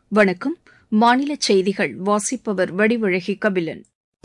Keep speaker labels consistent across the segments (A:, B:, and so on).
A: வணக்கம் மாநில செய்திகள் வாசிப்பவர் வடிவழகி கபிலன்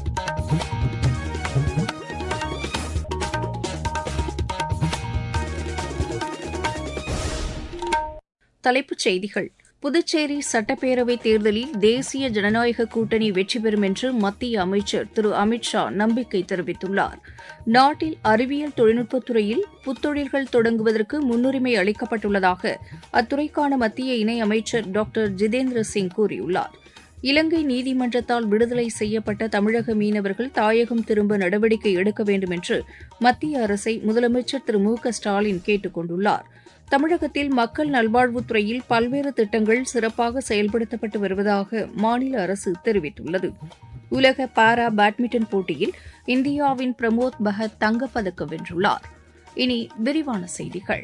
A: தலைப்புச் செய்திகள் புதுச்சேரி சட்டப்பேரவைத் தேர்தலில் தேசிய ஜனநாயக கூட்டணி வெற்றி பெறும் என்று மத்திய அமைச்சர் திரு அமித் ஷா நம்பிக்கை தெரிவித்துள்ளார் நாட்டில் அறிவியல் தொழில்நுட்பத் துறையில் புத்தொழில்கள் தொடங்குவதற்கு முன்னுரிமை அளிக்கப்பட்டுள்ளதாக அத்துறைக்கான மத்திய இணையமைச்சர் டாக்டர் ஜிதேந்திர சிங் கூறியுள்ளார் இலங்கை நீதிமன்றத்தால் விடுதலை செய்யப்பட்ட தமிழக மீனவர்கள் தாயகம் திரும்ப நடவடிக்கை எடுக்க வேண்டும் என்று மத்திய அரசை முதலமைச்சர் திரு மு க ஸ்டாலின் கேட்டுக் கொண்டுள்ளார் தமிழகத்தில் மக்கள் நல்வாழ்வுத்துறையில் பல்வேறு திட்டங்கள் சிறப்பாக செயல்படுத்தப்பட்டு வருவதாக மாநில அரசு தெரிவித்துள்ளது உலக பாரா பேட்மிண்டன் போட்டியில் இந்தியாவின் பிரமோத் பகத் தங்கப்பதக்கம் வென்றுள்ளார் இனி விரிவான செய்திகள்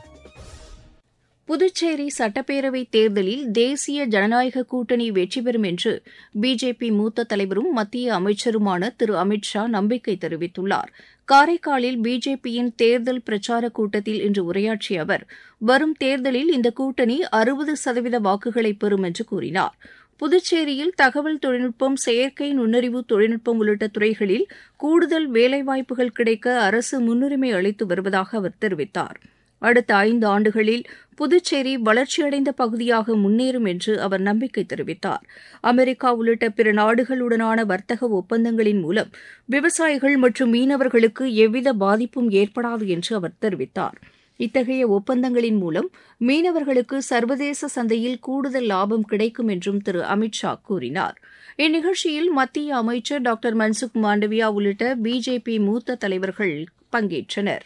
A: புதுச்சேரி சட்டப்பேரவைத் தேர்தலில் தேசிய ஜனநாயக கூட்டணி வெற்றி பெறும் என்று பிஜேபி மூத்த தலைவரும் மத்திய அமைச்சருமான திரு அமித் ஷா நம்பிக்கை தெரிவித்துள்ளார் காரைக்காலில் பிஜேபியின் தேர்தல் பிரச்சாரக் கூட்டத்தில் இன்று உரையாற்றிய அவர் வரும் தேர்தலில் இந்த கூட்டணி அறுபது சதவீத வாக்குகளை பெறும் என்று கூறினார் புதுச்சேரியில் தகவல் தொழில்நுட்பம் செயற்கை நுண்ணறிவு தொழில்நுட்பம் உள்ளிட்ட துறைகளில் கூடுதல் வேலைவாய்ப்புகள் கிடைக்க அரசு முன்னுரிமை அளித்து வருவதாக அவர் தெரிவித்தார் அடுத்த ஐந்து ஆண்டுகளில் புதுச்சேரி வளர்ச்சியடைந்த பகுதியாக முன்னேறும் என்று அவர் நம்பிக்கை தெரிவித்தார் அமெரிக்கா உள்ளிட்ட பிற நாடுகளுடனான வர்த்தக ஒப்பந்தங்களின் மூலம் விவசாயிகள் மற்றும் மீனவர்களுக்கு எவ்வித பாதிப்பும் ஏற்படாது என்று அவர் தெரிவித்தார் இத்தகைய ஒப்பந்தங்களின் மூலம் மீனவர்களுக்கு சர்வதேச சந்தையில் கூடுதல் லாபம் கிடைக்கும் என்றும் திரு அமித் ஷா கூறினார் இந்நிகழ்ச்சியில் மத்திய அமைச்சர் டாக்டர் மன்சுக் மாண்டவியா உள்ளிட்ட பிஜேபி மூத்த தலைவர்கள் பங்கேற்றனா்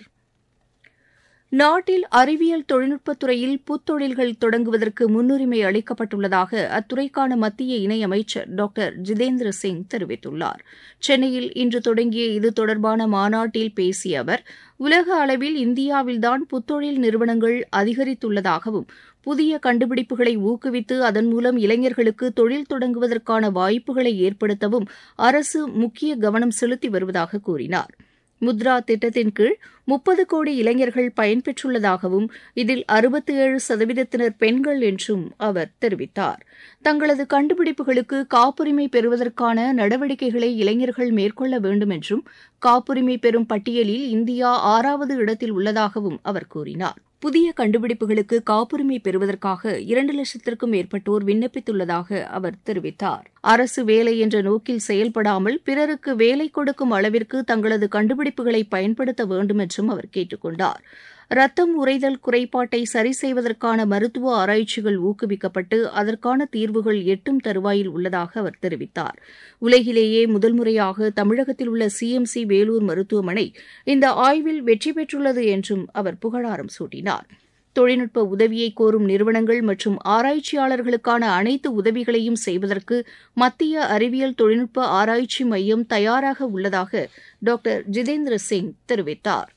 A: நாட்டில் அறிவியல் தொழில்நுட்பத் துறையில் புத்தொழில்கள் தொடங்குவதற்கு முன்னுரிமை அளிக்கப்பட்டுள்ளதாக அத்துறைக்கான மத்திய இணையமைச்சர் டாக்டர் ஜிதேந்திர சிங் தெரிவித்துள்ளார் சென்னையில் இன்று தொடங்கிய இது தொடர்பான மாநாட்டில் பேசிய அவர் உலக அளவில் இந்தியாவில்தான் புத்தொழில் நிறுவனங்கள் அதிகரித்துள்ளதாகவும் புதிய கண்டுபிடிப்புகளை ஊக்குவித்து அதன் மூலம் இளைஞர்களுக்கு தொழில் தொடங்குவதற்கான வாய்ப்புகளை ஏற்படுத்தவும் அரசு முக்கிய கவனம் செலுத்தி வருவதாக கூறினார் முத்ரா திட்டத்தின் கீழ் முப்பது கோடி இளைஞர்கள் பயன்பெற்றுள்ளதாகவும் இதில் அறுபத்தி ஏழு சதவீதத்தினர் பெண்கள் என்றும் அவர் தெரிவித்தார் தங்களது கண்டுபிடிப்புகளுக்கு காப்புரிமை பெறுவதற்கான நடவடிக்கைகளை இளைஞர்கள் மேற்கொள்ள வேண்டும் என்றும் காப்புரிமை பெறும் பட்டியலில் இந்தியா ஆறாவது இடத்தில் உள்ளதாகவும் அவர் கூறினார் புதிய கண்டுபிடிப்புகளுக்கு காப்புரிமை பெறுவதற்காக இரண்டு லட்சத்திற்கும் மேற்பட்டோர் விண்ணப்பித்துள்ளதாக அவர் தெரிவித்தார் அரசு வேலை என்ற நோக்கில் செயல்படாமல் பிறருக்கு வேலை கொடுக்கும் அளவிற்கு தங்களது கண்டுபிடிப்புகளை பயன்படுத்த வேண்டும் என்றும் அவர் கேட்டுக் கொண்டார் ரத்தம் உறைதல் குறைபாட்டை சரி செய்வதற்கான மருத்துவ ஆராய்ச்சிகள் ஊக்குவிக்கப்பட்டு அதற்கான தீர்வுகள் எட்டும் தருவாயில் உள்ளதாக அவர் தெரிவித்தார் உலகிலேயே முதல் முறையாக தமிழகத்தில் உள்ள சிஎம்சி வேலூர் மருத்துவமனை இந்த ஆய்வில் வெற்றி பெற்றுள்ளது என்றும் அவர் புகழாரம் சூட்டினார் தொழில்நுட்ப உதவியை கோரும் நிறுவனங்கள் மற்றும் ஆராய்ச்சியாளர்களுக்கான அனைத்து உதவிகளையும் செய்வதற்கு மத்திய அறிவியல் தொழில்நுட்ப ஆராய்ச்சி மையம் தயாராக உள்ளதாக டாக்டர் ஜிதேந்திர சிங் தெரிவித்தார்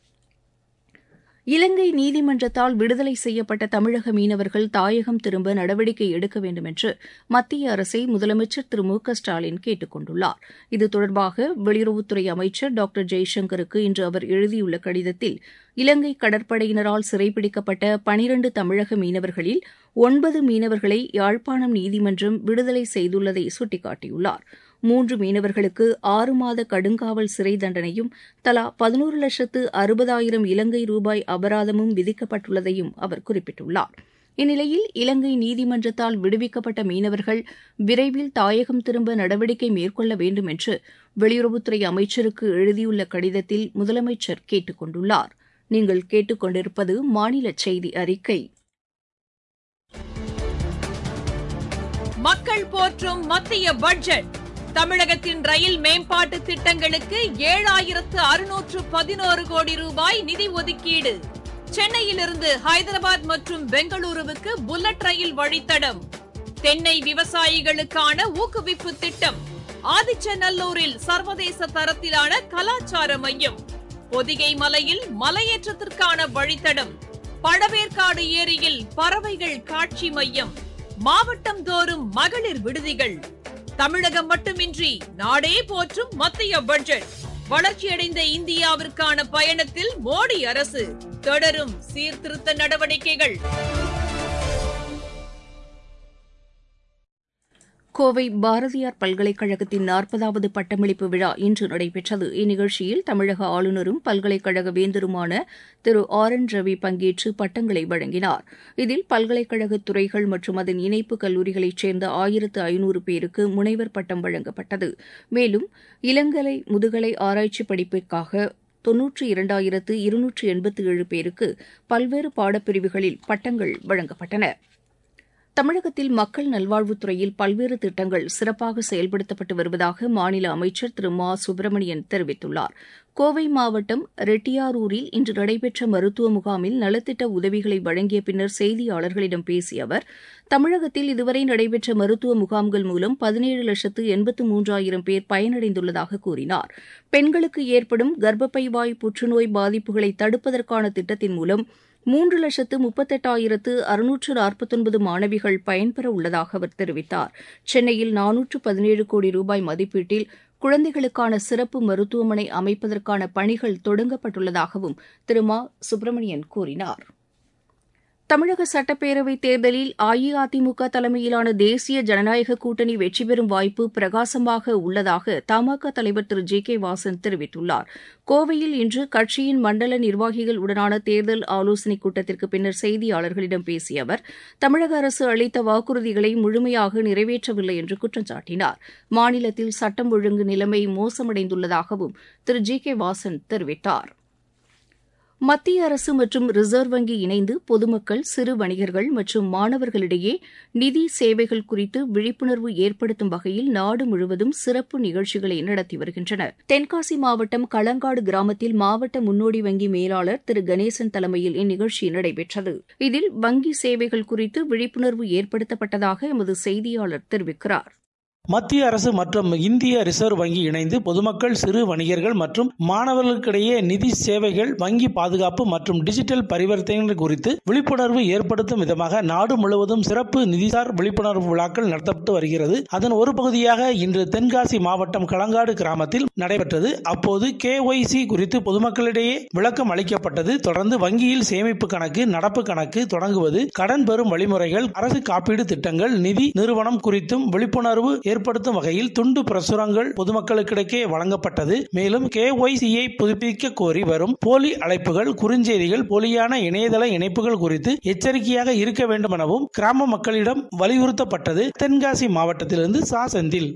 A: இலங்கை நீதிமன்றத்தால் விடுதலை செய்யப்பட்ட தமிழக மீனவர்கள் தாயகம் திரும்ப நடவடிக்கை எடுக்க வேண்டும் என்று மத்திய அரசை முதலமைச்சர் திரு மு க ஸ்டாலின் கேட்டுக் கொண்டுள்ளார் இது தொடர்பாக வெளியுறவுத்துறை அமைச்சர் டாக்டர் ஜெய்சங்கருக்கு இன்று அவர் எழுதியுள்ள கடிதத்தில் இலங்கை கடற்படையினரால் சிறைப்பிடிக்கப்பட்ட பனிரண்டு தமிழக மீனவர்களில் ஒன்பது மீனவர்களை யாழ்ப்பாணம் நீதிமன்றம் விடுதலை செய்துள்ளதை சுட்டிக்காட்டியுள்ளார் மூன்று மீனவர்களுக்கு ஆறு மாத கடுங்காவல் சிறை தண்டனையும் தலா பதினோரு லட்சத்து அறுபதாயிரம் இலங்கை ரூபாய் அபராதமும் விதிக்கப்பட்டுள்ளதையும் அவர் குறிப்பிட்டுள்ளார் இந்நிலையில் இலங்கை நீதிமன்றத்தால் விடுவிக்கப்பட்ட மீனவர்கள் விரைவில் தாயகம் திரும்ப நடவடிக்கை மேற்கொள்ள வேண்டும் என்று வெளியுறவுத்துறை அமைச்சருக்கு எழுதியுள்ள கடிதத்தில் முதலமைச்சர் கேட்டுக் கொண்டுள்ளார் நீங்கள் கேட்டுக்கொண்டிருப்பது மாநில செய்தி அறிக்கை
B: மக்கள் போற்றும் மத்திய பட்ஜெட் தமிழகத்தின் ரயில் மேம்பாட்டு திட்டங்களுக்கு ஏழாயிரத்து அறுநூற்று பதினோரு கோடி ரூபாய் நிதி ஒதுக்கீடு சென்னையிலிருந்து ஹைதராபாத் மற்றும் பெங்களூருவுக்கு புல்லட் ரயில் வழித்தடம் தென்னை விவசாயிகளுக்கான ஊக்குவிப்பு திட்டம் ஆதிச்சநல்லூரில் சர்வதேச தரத்திலான கலாச்சார மையம் பொதிகை மலையில் மலையேற்றத்திற்கான வழித்தடம் பழவேற்காடு ஏரியில் பறவைகள் காட்சி மையம் மாவட்டம் தோறும் மகளிர் விடுதிகள் தமிழகம் மட்டுமின்றி நாடே போற்றும் மத்திய பட்ஜெட் வளர்ச்சியடைந்த இந்தியாவிற்கான பயணத்தில் மோடி அரசு தொடரும் சீர்திருத்த நடவடிக்கைகள்
A: கோவை பாரதியார் பல்கலைக்கழகத்தின் நாற்பதாவது பட்டமளிப்பு விழா இன்று நடைபெற்றது இந்நிகழ்ச்சியில் தமிழக ஆளுநரும் பல்கலைக்கழக வேந்தருமான திரு ஆர் என் ரவி பங்கேற்று பட்டங்களை வழங்கினார் இதில் பல்கலைக்கழக துறைகள் மற்றும் அதன் இணைப்பு கல்லூரிகளைச் சேர்ந்த ஆயிரத்து ஐநூறு பேருக்கு முனைவர் பட்டம் வழங்கப்பட்டது மேலும் இளங்கலை முதுகலை ஆராய்ச்சி படிப்பிற்காக தொன்னூற்றி இரண்டாயிரத்து இருநூற்று எண்பத்தி ஏழு பேருக்கு பல்வேறு பாடப்பிரிவுகளில் பட்டங்கள் வழங்கப்பட்டன தமிழகத்தில் மக்கள் நல்வாழ்வுத்துறையில் பல்வேறு திட்டங்கள் சிறப்பாக செயல்படுத்தப்பட்டு வருவதாக மாநில அமைச்சர் திரு மா சுப்பிரமணியன் தெரிவித்துள்ளார் கோவை மாவட்டம் ரெட்டியாரூரில் இன்று நடைபெற்ற மருத்துவ முகாமில் நலத்திட்ட உதவிகளை வழங்கிய பின்னர் செய்தியாளர்களிடம் பேசிய அவர் தமிழகத்தில் இதுவரை நடைபெற்ற மருத்துவ முகாம்கள் மூலம் பதினேழு லட்சத்து எண்பத்து மூன்றாயிரம் பேர் பயனடைந்துள்ளதாக கூறினார் பெண்களுக்கு ஏற்படும் கர்ப்பப்பை வாய் புற்றுநோய் பாதிப்புகளை தடுப்பதற்கான திட்டத்தின் மூலம் மூன்று லட்சத்து முப்பத்தெட்டாயிரத்து அறுநூற்று நாற்பத்தொன்பது மாணவிகள் பயன்பெற உள்ளதாக அவர் தெரிவித்தார் சென்னையில் நானூற்று பதினேழு கோடி ரூபாய் மதிப்பீட்டில் குழந்தைகளுக்கான சிறப்பு மருத்துவமனை அமைப்பதற்கான பணிகள் தொடங்கப்பட்டுள்ளதாகவும் திரு மா சுப்பிரமணியன் கூறினார் தமிழக சட்டப்பேரவைத் தேர்தலில் அஇஅதிமுக தலைமையிலான தேசிய ஜனநாயக கூட்டணி வெற்றி பெறும் வாய்ப்பு பிரகாசமாக உள்ளதாக தமாக தலைவர் திரு ஜி கே வாசன் தெரிவித்துள்ளார் கோவையில் இன்று கட்சியின் மண்டல நிர்வாகிகள் உடனான தேர்தல் ஆலோசனைக் கூட்டத்திற்கு பின்னர் செய்தியாளர்களிடம் பேசிய அவர் தமிழக அரசு அளித்த வாக்குறுதிகளை முழுமையாக நிறைவேற்றவில்லை என்று குற்றம் சாட்டினார் மாநிலத்தில் சட்டம் ஒழுங்கு நிலைமை மோசமடைந்துள்ளதாகவும் திரு ஜி கே வாசன் தெரிவித்தார் மத்திய அரசு மற்றும் ரிசர்வ் வங்கி இணைந்து பொதுமக்கள் சிறு வணிகர்கள் மற்றும் மாணவர்களிடையே நிதி சேவைகள் குறித்து விழிப்புணர்வு ஏற்படுத்தும் வகையில் நாடு முழுவதும் சிறப்பு நிகழ்ச்சிகளை நடத்தி வருகின்றன தென்காசி மாவட்டம் களங்காடு கிராமத்தில் மாவட்ட முன்னோடி வங்கி மேலாளர் திரு கணேசன் தலைமையில் இந்நிகழ்ச்சி நடைபெற்றது இதில் வங்கி சேவைகள் குறித்து விழிப்புணர்வு ஏற்படுத்தப்பட்டதாக எமது செய்தியாளர் தெரிவிக்கிறார்
C: மத்திய அரசு மற்றும் இந்திய ரிசர்வ் வங்கி இணைந்து பொதுமக்கள் சிறு வணிகர்கள் மற்றும் மாணவர்களுக்கிடையே நிதி சேவைகள் வங்கி பாதுகாப்பு மற்றும் டிஜிட்டல் பரிவர்த்தனைகள் குறித்து விழிப்புணர்வு ஏற்படுத்தும் விதமாக நாடு முழுவதும் சிறப்பு நிதிசார் விழிப்புணர்வு விழாக்கள் நடத்தப்பட்டு வருகிறது அதன் ஒரு பகுதியாக இன்று தென்காசி மாவட்டம் களங்காடு கிராமத்தில் நடைபெற்றது அப்போது கேஒய்சி குறித்து பொதுமக்களிடையே விளக்கம் அளிக்கப்பட்டது தொடர்ந்து வங்கியில் சேமிப்பு கணக்கு நடப்பு கணக்கு தொடங்குவது கடன் பெறும் வழிமுறைகள் அரசு காப்பீடு திட்டங்கள் நிதி நிறுவனம் குறித்தும் விழிப்புணர்வு ஏற்படுத்தும் வகையில் துண்டு பிரசுரங்கள் பொதுமக்களுக்கிடையே வழங்கப்பட்டது மேலும் கேஒய்சியை புதுப்பிக்க கோரி வரும் போலி அழைப்புகள் குறுஞ்செய்திகள் போலியான இணையதள இணைப்புகள் குறித்து எச்சரிக்கையாக இருக்க வேண்டும் எனவும் கிராம மக்களிடம் வலியுறுத்தப்பட்டது தென்காசி மாவட்டத்திலிருந்து சா செந்தில்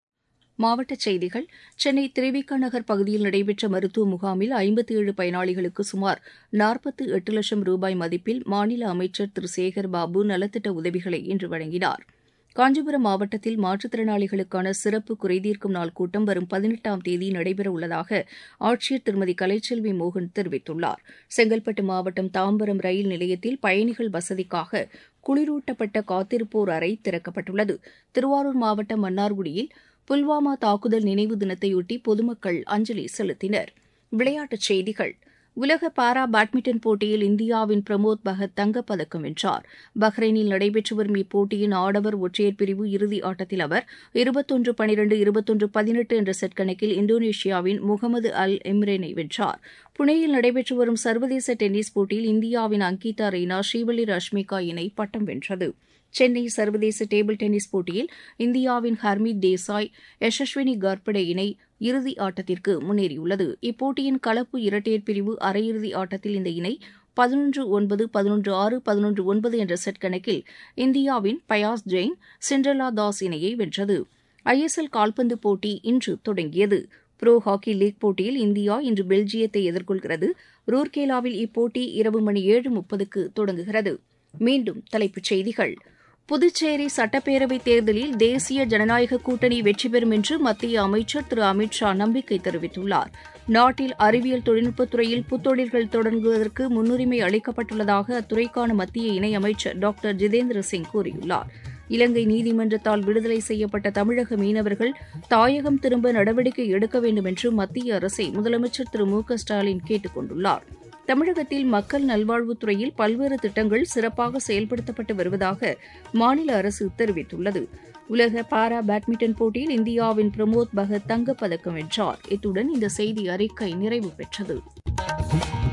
A: மாவட்டச் செய்திகள் சென்னை திருவிக நகர் பகுதியில் நடைபெற்ற மருத்துவ முகாமில் ஐம்பத்தி ஏழு பயனாளிகளுக்கு சுமார் நாற்பத்து எட்டு லட்சம் ரூபாய் மதிப்பில் மாநில அமைச்சர் திரு சேகர் பாபு நலத்திட்ட உதவிகளை இன்று வழங்கினார் காஞ்சிபுரம் மாவட்டத்தில் மாற்றுத்திறனாளிகளுக்கான சிறப்பு குறைதீர்க்கும் நாள் கூட்டம் வரும் பதினெட்டாம் தேதி நடைபெற உள்ளதாக ஆட்சியர் திருமதி கலைச்செல்வி மோகன் தெரிவித்துள்ளார் செங்கல்பட்டு மாவட்டம் தாம்பரம் ரயில் நிலையத்தில் பயணிகள் வசதிக்காக குளிரூட்டப்பட்ட காத்திருப்போர் அறை திறக்கப்பட்டுள்ளது திருவாரூர் மாவட்டம் மன்னார்குடியில் புல்வாமா தாக்குதல் நினைவு தினத்தையொட்டி பொதுமக்கள் அஞ்சலி செலுத்தினர் விளையாட்டுச் செய்திகள் உலக பாரா பேட்மிண்டன் போட்டியில் இந்தியாவின் பிரமோத் பகத் தங்கப்பதக்கம் வென்றார் பஹ்ரைனில் நடைபெற்று வரும் இப்போட்டியின் ஆடவர் ஒற்றையர் பிரிவு இறுதி ஆட்டத்தில் அவர் இருபத்தொன்று பனிரெண்டு இருபத்தொன்று பதினெட்டு என்ற செட் கணக்கில் இந்தோனேஷியாவின் முகமது அல் இம்ரேனை வென்றார் புனேயில் நடைபெற்று வரும் சர்வதேச டென்னிஸ் போட்டியில் இந்தியாவின் அங்கிதா ரெய்னா ஸ்ரீவல்லி ரஷ்மிகா இணை பட்டம் வென்றது சென்னை சர்வதேச டேபிள் டென்னிஸ் போட்டியில் இந்தியாவின் ஹர்மீத் தேசாய் யசஸ்வினி கார்படே இணை இறுதி ஆட்டத்திற்கு முன்னேறியுள்ளது இப்போட்டியின் கலப்பு இரட்டையர் பிரிவு அரையிறுதி ஆட்டத்தில் இந்த இணை பதினொன்று ஒன்பது பதினொன்று ஆறு பதினொன்று ஒன்பது என்ற செட் கணக்கில் இந்தியாவின் பயாஸ் ஜெயின் சிண்ட்ரலா தாஸ் இணையை வென்றது ஐஎஸ்எல் கால்பந்து போட்டி இன்று தொடங்கியது புரோ ஹாக்கி லீக் போட்டியில் இந்தியா இன்று பெல்ஜியத்தை எதிர்கொள்கிறது ரூர்கேலாவில் இப்போட்டி இரவு மணி ஏழு முப்பதுக்கு தொடங்குகிறது மீண்டும் தலைப்புச் செய்திகள் புதுச்சேரி சட்டப்பேரவைத் தேர்தலில் தேசிய ஜனநாயக கூட்டணி வெற்றி பெறும் என்று மத்திய அமைச்சர் திரு அமித் ஷா நம்பிக்கை தெரிவித்துள்ளார் நாட்டில் அறிவியல் தொழில்நுட்பத் துறையில் புத்தொழில்கள் தொடங்குவதற்கு முன்னுரிமை அளிக்கப்பட்டுள்ளதாக அத்துறைக்கான மத்திய இணையமைச்சர் டாக்டர் ஜிதேந்திர சிங் கூறியுள்ளார் இலங்கை நீதிமன்றத்தால் விடுதலை செய்யப்பட்ட தமிழக மீனவர்கள் தாயகம் திரும்ப நடவடிக்கை எடுக்க வேண்டும் என்று மத்திய அரசை முதலமைச்சர் திரு மு க ஸ்டாலின் கேட்டுக் கொண்டுள்ளார் தமிழகத்தில் மக்கள் நல்வாழ்வுத்துறையில் பல்வேறு திட்டங்கள் சிறப்பாக செயல்படுத்தப்பட்டு வருவதாக மாநில அரசு தெரிவித்துள்ளது உலக பாரா பேட்மிண்டன் போட்டியில் இந்தியாவின் பிரமோத் பகத் தங்கப்பதக்கம் வென்றார் இத்துடன் இந்த செய்தி அறிக்கை நிறைவு பெற்றது